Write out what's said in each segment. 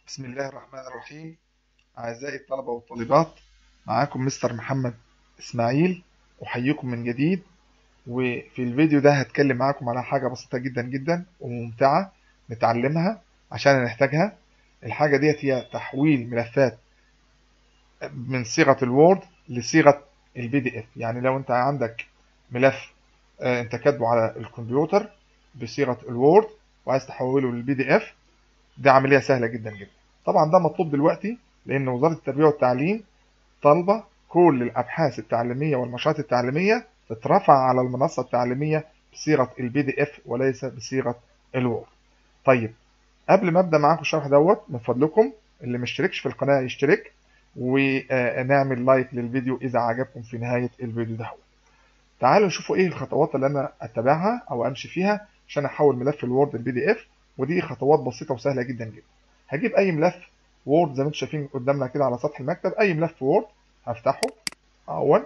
بسم الله الرحمن الرحيم أعزائي الطلبة والطالبات معاكم مستر محمد إسماعيل أحييكم من جديد وفي الفيديو ده هتكلم معاكم على حاجة بسيطة جدا جدا وممتعة نتعلمها عشان نحتاجها الحاجة ديت هي تحويل ملفات من صيغة الوورد لصيغة البي دي اف يعني لو انت عندك ملف آه، انت كاتبه على الكمبيوتر بصيغة الوورد وعايز تحوله للبي دي اف دي عملية سهلة جدا جدا طبعا ده مطلوب دلوقتي لأن وزارة التربية والتعليم طالبة كل الأبحاث التعليمية والنشاط التعليمية تترفع على المنصة التعليمية بصيغة البي دي اف وليس بصيغة الوورد طيب قبل ما ابدا معاكم الشرح دوت من فضلكم اللي مشتركش في القناة يشترك ونعمل لايك للفيديو إذا عجبكم في نهاية الفيديو ده تعالوا نشوفوا ايه الخطوات اللي انا اتبعها او امشي فيها عشان احول ملف الوورد البي دي اف ودي خطوات بسيطة وسهلة جدا جدا هجيب أي ملف وورد زي ما انتم شايفين قدامنا كده على سطح المكتب أي ملف وورد هفتحه أول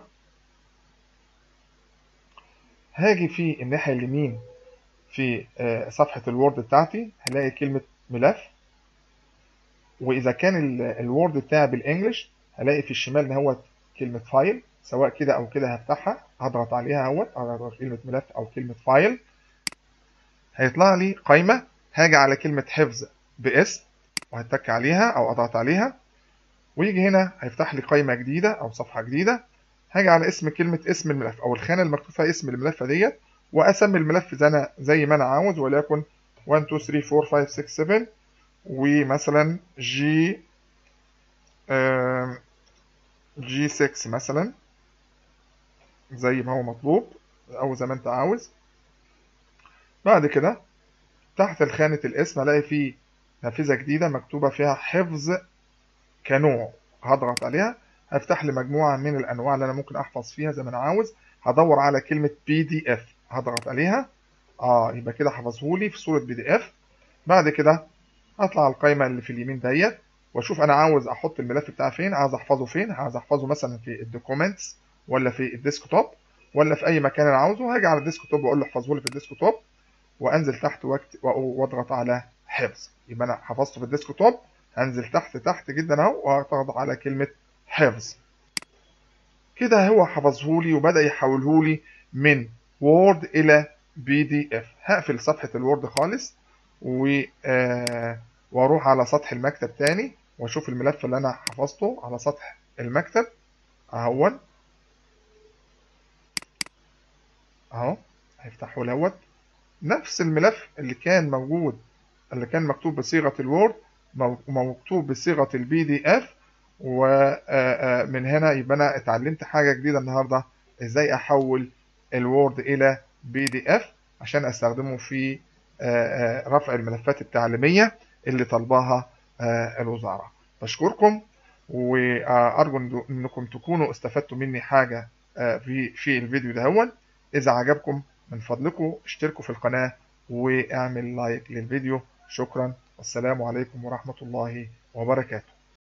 هاجي في الناحية اليمين في آه، صفحة الوورد بتاعتي هلاقي كلمة ملف وإذا كان الوورد بتاعي بالإنجلش هلاقي في الشمال ان هو كلمة فايل سواء كده أو كده هفتحها هضغط عليها اهوت على كلمة ملف أو كلمة فايل هيطلع لي قائمة هاجي على كلمة حفظ باسم وهتك عليها أو أضغط عليها ويجي هنا هيفتح لي قائمة جديدة أو صفحة جديدة هاجي على اسم كلمة اسم الملف أو الخانة المكتوب فيها اسم الملف ديت وأسمي الملف زي, أنا زي ما أنا عاوز وليكن 1 2 3 4 5 6 7 ومثلا جي جي 6 مثلا زي ما هو مطلوب أو زي ما أنت عاوز بعد كده تحت الخانة الاسم هلاقي فيه نافذة جديدة مكتوبة فيها حفظ كنوع هضغط عليها هفتح لي مجموعة من الأنواع اللي أنا ممكن أحفظ فيها زي ما أنا عاوز هدور على كلمة بي دي اف هضغط عليها اه يبقى كده حفظه لي في صورة بي دي اف بعد كده هطلع على القائمة اللي في اليمين ديت واشوف انا عاوز احط الملف بتاعي فين عاوز احفظه فين عاوز احفظه مثلا في الدوكيومنتس ولا في الديسكتوب ولا في اي مكان انا عاوزه هاجي على الديسكتوب واقول له احفظه لي في الديسكتوب وانزل تحت واضغط على حفظ يبقى انا حفظته في الديسكتوب هنزل تحت تحت جدا اهو واضغط على كلمة حفظ كده هو حفظه لي وبدأ يحوله لي من وورد الى بي دي اف هقفل صفحة الوورد خالص و آه واروح على سطح المكتب تاني واشوف الملف اللي انا حفظته على سطح المكتب اهون اهو هيفتحه لوت نفس الملف اللي كان موجود اللي كان مكتوب بصيغة الوورد ومكتوب بصيغة البي دي اف ومن هنا يبقى انا اتعلمت حاجة جديدة النهاردة ازاي احول الوورد الى بي دي اف عشان استخدمه في رفع الملفات التعليمية اللي طلبها الوزارة بشكركم وارجو انكم تكونوا استفدتوا مني حاجة في في الفيديو ده هون اذا عجبكم من فضلكم اشتركوا في القناة واعمل لايك للفيديو شكرا والسلام عليكم ورحمة الله وبركاته